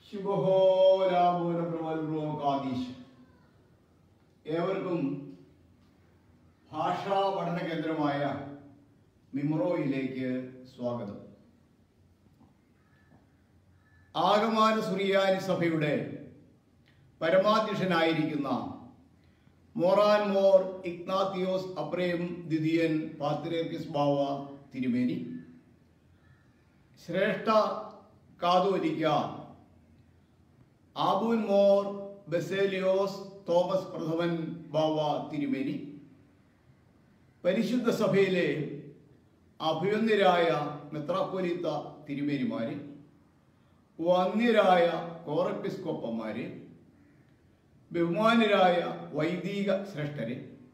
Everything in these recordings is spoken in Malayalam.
ശുഭഹോരാമൂലപ്രവൽകാദീശ് ഏവർക്കും ഭാഷാ പഠന കേന്ദ്രമായ മിമ്രോയിലേക്ക് സ്വാഗതം ആഗമാന സുറിയാനി സഭയുടെ പരമാധ്യക്ഷനായിരിക്കുന്ന മോറാൻ മോർ ഇഗ്നാത്തിയോസ് അബ്രേം ദ്വിതീയൻ പാത്രിയർക്കിസ് ബാവ തിരുമേനി ശ്രേഷ്ഠ കാതോലിക്ക ആബൂൻ മോർ ബെസേലിയോസ് തോമസ് പ്രഥമൻ ബാവ തിരുമേനി പരിശുദ്ധ സഭയിലെ അഭിവന്ദ്യരായ മെത്രാപ്പൊലീത്ത തിരുമേനിമാര് വന്യരായ കോറപ്പിസ്കോപ്പന്മാര് ബഹുമാനരായ വൈദിക ശ്രേഷ്ഠര്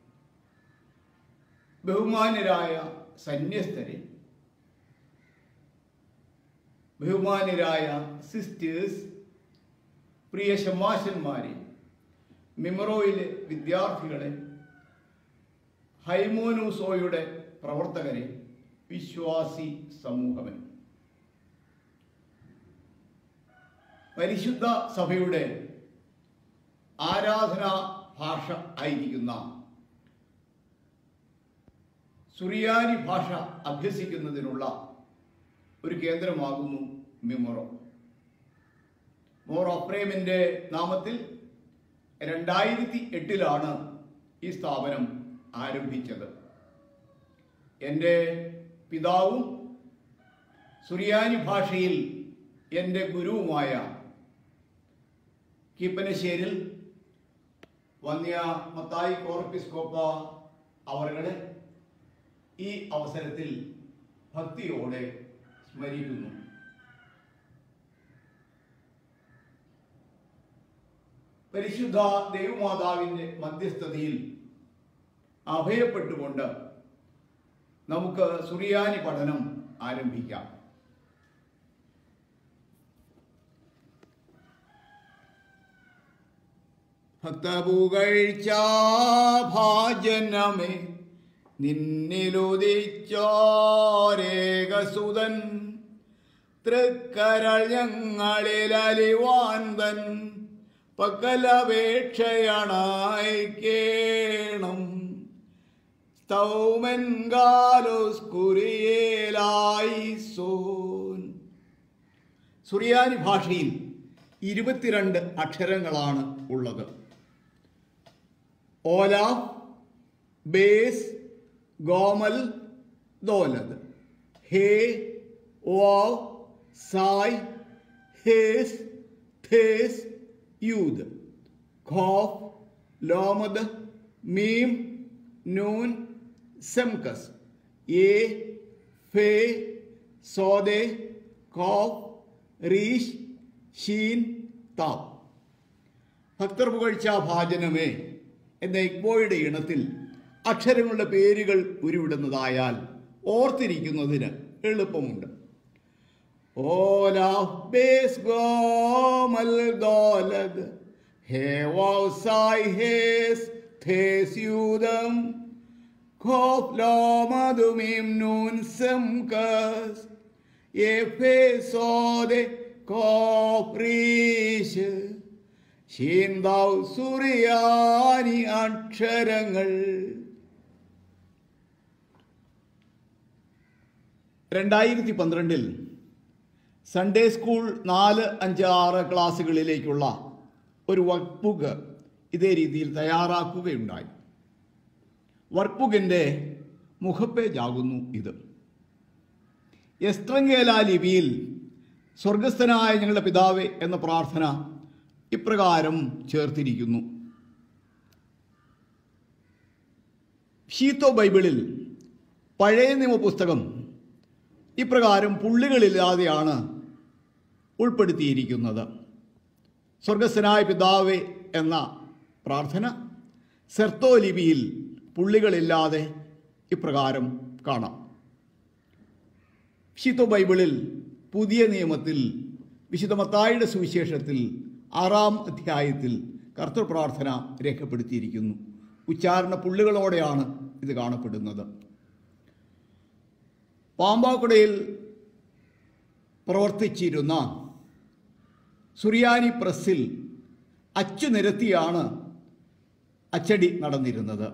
ബഹുമാനരായ സന്യസ്തര് ബഹുമാനരായ സിസ്റ്റേഴ്സ് പ്രിയ ശമാശന്മാരെ മിമറോയിലെ വിദ്യാർത്ഥികളെ ഹൈമോനൂസോയുടെ പ്രവർത്തകരെ വിശ്വാസി സമൂഹമേ പരിശുദ്ധ സഭയുടെ ആരാധനാ ഭാഷ ആയിരിക്കുന്ന സുറിയാനി ഭാഷ അഭ്യസിക്കുന്നതിനുള്ള ഒരു കേന്ദ്രമാകുന്നു മിമറോ മോർ ഒപ്രേമിന്റെ നാമത്തിൽ രണ്ടായിരത്തി എട്ടിലാണ് ഈ സ്ഥാപനം ആരംഭിച്ചത് എൻ്റെ പിതാവും സുറിയാനി ഭാഷയിൽ എൻ്റെ ഗുരുവുമായ കീപ്പനശ്ശേരിൽ വന്യ മത്തായി കോർപ്പിസ്കോപ്പ അവരുടെ ഈ അവസരത്തിൽ ഭക്തിയോടെ സ്മരിക്കുന്നു പരിശുദ്ധ ദൈവമാതാവിൻ്റെ മധ്യസ്ഥതയിൽ അഭയപ്പെട്ടുകൊണ്ട് നമുക്ക് സുറിയാനി പഠനം ആരംഭിക്കാം ഭക്തപുകഴ്ച ഭാജനമേ നിന്നിലുദിച്ചോരേകസുതൻ തൃക്കരൾ ഞങ്ങളിൽ അലിവാന്തൻ പക്കലപേക്ഷയണായി കേണം സ്തൗമൻ ഗാലോസ് കുറിയേലായി സോൻ സുറിയാനി ഭാഷയിൽ ഇരുപത്തിരണ്ട് അക്ഷരങ്ങളാണ് ഉള്ളത് ഓല ബേസ് ഗോമൽ ദോലത് ഹേ ഓ സായ് ഹേസ് ഥേസ് യൂദ് ഖോഫ് ലോമദ് മീം നൂൻ സെംകസ് എ ഫേ സോദെ ഖോഫ് റീഷ് ഷീൻ താവ് ഭക്തർ പുകഴ്ച ഭാജനമേ എന്ന ഇഗ്ബോയുടെ ഇണത്തിൽ അക്ഷരങ്ങളുടെ പേരുകൾ ഉരുവിടുന്നതായാൽ ഓർത്തിരിക്കുന്നതിന് എളുപ്പമുണ്ട് ഓലാഫ് ബേസ് ഗോമൽ ദോലദ് ഹേ വൗസായ് ഹേസ് ഥേസ് യൂദം ഖോഫ് ലോമദുമീം നൂൻ സംകസ് എഫേസോദെ കോപ്രീശ് ശീന്താവ് സുറിയാനി അക്ഷരങ്ങൾ രണ്ടായിരത്തി പന്ത്രണ്ടിൽ സൺഡേ സ്കൂൾ നാല് അഞ്ച് ആറ് ക്ലാസ്സുകളിലേക്കുള്ള ഒരു വർക്ക് ബുക്ക് ഇതേ രീതിയിൽ തയ്യാറാക്കുകയുണ്ടായി വർക്ക് ബുക്കിൻ്റെ മുഖപ്പേജാകുന്നു ഇത് എസ്ത്രങ്കേല ലിപിയിൽ സ്വർഗസ്ഥനായ ഞങ്ങളുടെ പിതാവേ എന്ന പ്രാർത്ഥന ഇപ്രകാരം ചേർത്തിരിക്കുന്നു ഷീത്തോ ബൈബിളിൽ പഴയ നിയമ പുസ്തകം ഇപ്രകാരം പുള്ളികളില്ലാതെയാണ് ഉൾപ്പെടുത്തിയിരിക്കുന്നത് സ്വർഗസ്ഥനായ പിതാവേ എന്ന പ്രാർത്ഥന സെർത്തോ ലിപിയിൽ പുള്ളികളില്ലാതെ ഇപ്രകാരം കാണാം വിശുദ്ധ ബൈബിളിൽ പുതിയ നിയമത്തിൽ വിശുദ്ധ മത്തായിയുടെ സുവിശേഷത്തിൽ ആറാം അധ്യായത്തിൽ കർത്തൃ പ്രാർത്ഥന രേഖപ്പെടുത്തിയിരിക്കുന്നു ഉച്ചാരണ പുള്ളികളോടെയാണ് ഇത് കാണപ്പെടുന്നത് പാമ്പാക്കുടയിൽ പ്രവർത്തിച്ചിരുന്ന സുറിയാനി പ്രസ്സിൽ അച്ചു നിരത്തിയാണ് അച്ചടി നടന്നിരുന്നത്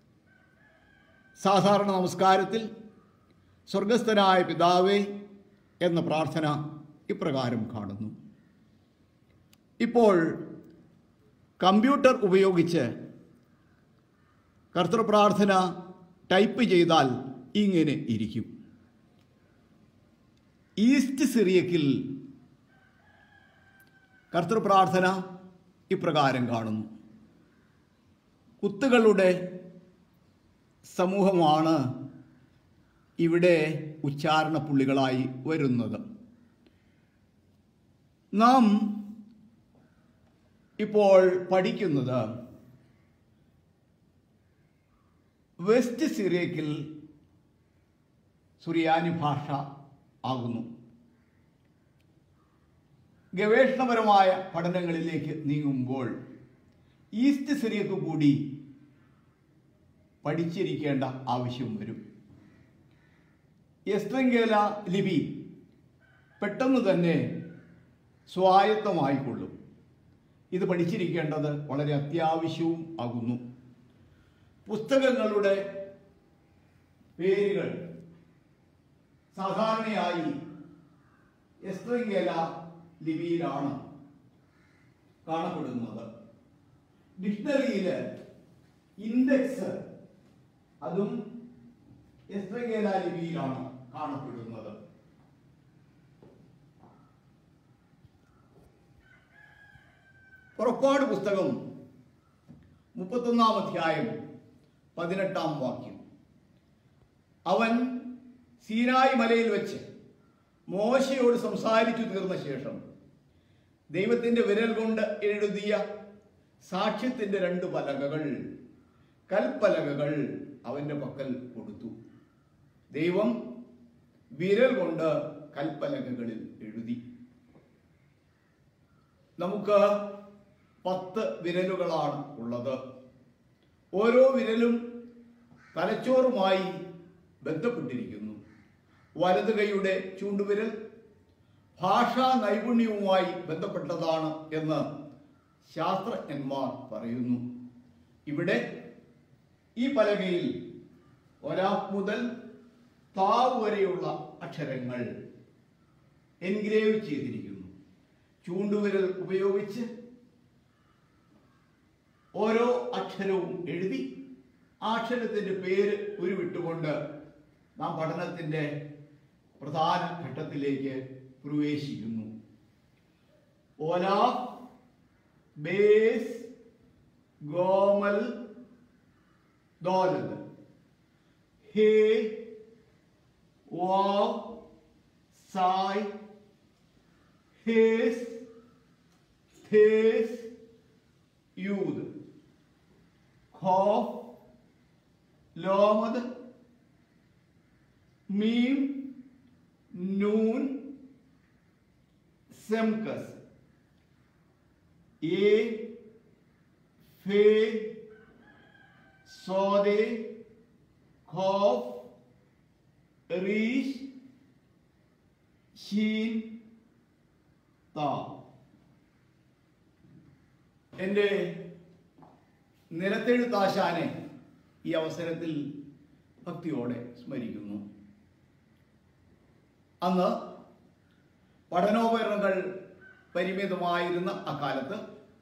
സാധാരണ നമസ്കാരത്തിൽ സ്വർഗസ്ഥനായ പിതാവേ എന്ന പ്രാർത്ഥന ഇപ്രകാരം കാണുന്നു ഇപ്പോൾ കമ്പ്യൂട്ടർ ഉപയോഗിച്ച് കർത്തൃപ്രാർത്ഥന ടൈപ്പ് ചെയ്താൽ ഇങ്ങനെ ഇരിക്കും ഈസ്റ്റ് സിറിയക്കിൽ കർത്തൃപ്രാർത്ഥന ഇപ്രകാരം കാണുന്നു കുത്തുകളുടെ സമൂഹമാണ് ഇവിടെ ഉച്ചാരണ പുള്ളികളായി വരുന്നത് നാം ഇപ്പോൾ പഠിക്കുന്നത് വെസ്റ്റ് സിറിയക്കിൽ സുറിയാനി ഭാഷ ആകുന്നു ഗവേഷണപരമായ പഠനങ്ങളിലേക്ക് നീങ്ങുമ്പോൾ ഈസ്റ്റ് സിറിയക്ക് കൂടി പഠിച്ചിരിക്കേണ്ട ആവശ്യം വരും എസ്ട്രങ്കേല ലിപി പെട്ടെന്ന് തന്നെ സ്വായത്തമായിക്കൊള്ളും ഇത് പഠിച്ചിരിക്കേണ്ടത് വളരെ അത്യാവശ്യവും ആകുന്നു പുസ്തകങ്ങളുടെ പേരുകൾ സാധാരണയായി എസ്ട്രിംഗല ലിപിയിലാണ് കാണപ്പെടുന്നത് ഡിക്ഷണറിയിൽ ഇൻഡെക്സ് അതും എസ്ട്രിംഗല ലിപിയിലാണ് കാണപ്പെടുന്നത് പുറപ്പാട് പുസ്തകം മുപ്പത്തൊന്നാം അധ്യായം പതിനെട്ടാം വാക്യം അവൻ സീനായി മലയിൽ വെച്ച് മോശയോട് സംസാരിച്ചു തീർന്ന ശേഷം ദൈവത്തിന്റെ വിരൽ കൊണ്ട് എഴുതിയ സാക്ഷ്യത്തിന്റെ രണ്ട് പലകകൾ കൽപ്പലകകൾ അവന്റെ പക്കൽ കൊടുത്തു ദൈവം വിരൽ കൊണ്ട് കൽപ്പലകകളിൽ എഴുതി നമുക്ക് പത്ത് വിരലുകളാണ് ഉള്ളത് ഓരോ വിരലും തലച്ചോറുമായി ബന്ധപ്പെട്ടിരിക്കുന്നു വലത് കൈയുടെ ചൂണ്ടുവിരൽ ഭാഷാ നൈപുണ്യവുമായി ബന്ധപ്പെട്ടതാണ് എന്ന് ശാസ്ത്രജ്ഞന്മാർ പറയുന്നു ഇവിടെ ഈ പലകയിൽ ഒരാഫ് മുതൽ താവ് വരെയുള്ള അക്ഷരങ്ങൾ എൻഗ്രേവ് ചെയ്തിരിക്കുന്നു ചൂണ്ടുവിരൽ ഉപയോഗിച്ച് ഓരോ അക്ഷരവും എഴുതി ആ അക്ഷരത്തിന്റെ പേര് ഉരുവിട്ടുകൊണ്ട് നാം പഠനത്തിന്റെ പ്രധാന ഘട്ടത്തിലേക്ക് പ്രവേശിക്കുന്നു ഓല ബേസ് ഗോമൽ ദോലത് ഹേ വാ സായ് ഹേസ് ഥേസ് യൂദ് ഖോഫ് ലോമത് മീം നൂൻ സെംകസ് എ ഫേ സോദെ ഖോഫ് റീഷ് ഷീൻ താ എൻ്റെ നിലത്തെഴുത്താശാനെ ഈ അവസരത്തിൽ ഭക്തിയോടെ സ്മരിക്കുന്നു അന്ന് പഠനോപകരണങ്ങൾ പരിമിതമായിരുന്ന അക്കാലത്ത്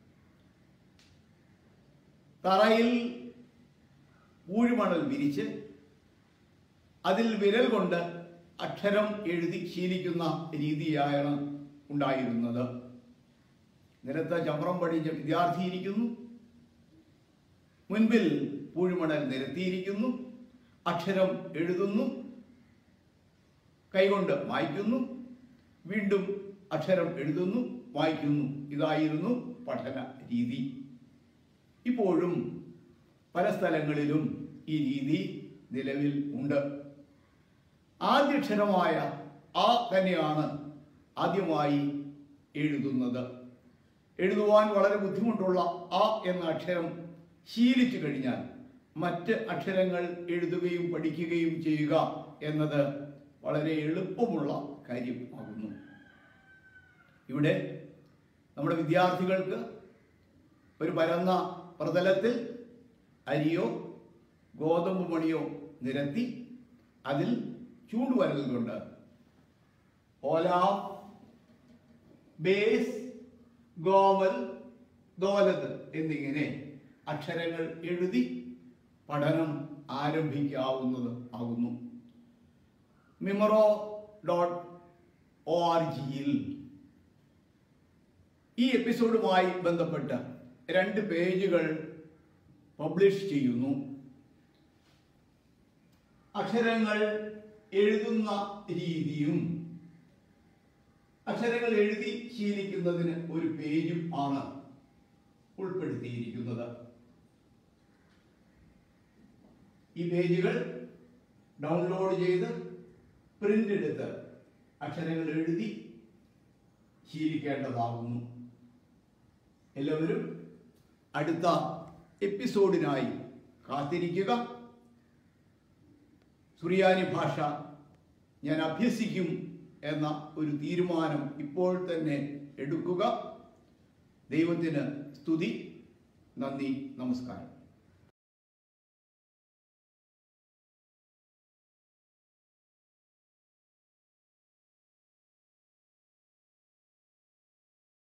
തറയിൽ ഊഴുമണൽ വിരിച്ച് അതിൽ വിരൽ കൊണ്ട് അക്ഷരം എഴുതി ശീലിക്കുന്ന രീതിയാണ് ഉണ്ടായിരുന്നത് നിലത്ത് ചമ്രം പഠിച്ച വിദ്യാർത്ഥി ഇരിക്കുന്നു മുൻപിൽ പൂഴുമണൽ നിരത്തിയിരിക്കുന്നു അക്ഷരം എഴുതുന്നു കൈകൊണ്ട് വായിക്കുന്നു വീണ്ടും അക്ഷരം എഴുതുന്നു വായിക്കുന്നു ഇതായിരുന്നു പഠന രീതി ഇപ്പോഴും പല സ്ഥലങ്ങളിലും ഈ രീതി നിലവിൽ ഉണ്ട് ആദ്യക്ഷരമായ ആ തന്നെയാണ് ആദ്യമായി എഴുതുന്നത് എഴുതുവാൻ വളരെ ബുദ്ധിമുട്ടുള്ള ആ എന്ന അക്ഷരം ശീലിച്ചു കഴിഞ്ഞാൽ മറ്റ് അക്ഷരങ്ങൾ എഴുതുകയും പഠിക്കുകയും ചെയ്യുക എന്നത് വളരെ എളുപ്പമുള്ള കാര്യമാകുന്നു ഇവിടെ നമ്മുടെ വിദ്യാർത്ഥികൾക്ക് ഒരു പരന്ന പ്രതലത്തിൽ അരിയോ ഗോതമ്പ് മണിയോ നിരത്തി അതിൽ ചൂണ്ടുവരൽ കൊണ്ട് ഓല ബേസ് ഗോവൽ ദോലത് എന്നിങ്ങനെ അക്ഷരങ്ങൾ എഴുതി പഠനം ആരംഭിക്കാവുന്നത് ആകുന്നു മിമറോ ഡോട്ട് ഒ ആർ ജിയിൽ ഈ എപ്പിസോഡുമായി ബന്ധപ്പെട്ട് രണ്ട് പേജുകൾ പബ്ലിഷ് ചെയ്യുന്നു അക്ഷരങ്ങൾ എഴുതുന്ന രീതിയും അക്ഷരങ്ങൾ എഴുതി ശീലിക്കുന്നതിന് ഒരു പേജും ആണ് ഉൾപ്പെടുത്തിയിരിക്കുന്നത് ഈ പേജുകൾ ഡൗൺലോഡ് ചെയ്ത് പ്രിന്റ് എടുത്ത് അക്ഷരങ്ങൾ എഴുതി ശീലിക്കേണ്ടതാകുന്നു എല്ലാവരും അടുത്ത എപ്പിസോഡിനായി കാത്തിരിക്കുക സുറിയാനി ഭാഷ ഞാൻ അഭ്യസിക്കും എന്ന ഒരു തീരുമാനം ഇപ്പോൾ തന്നെ എടുക്കുക ദൈവത്തിന് സ്തുതി നന്ദി നമസ്കാരം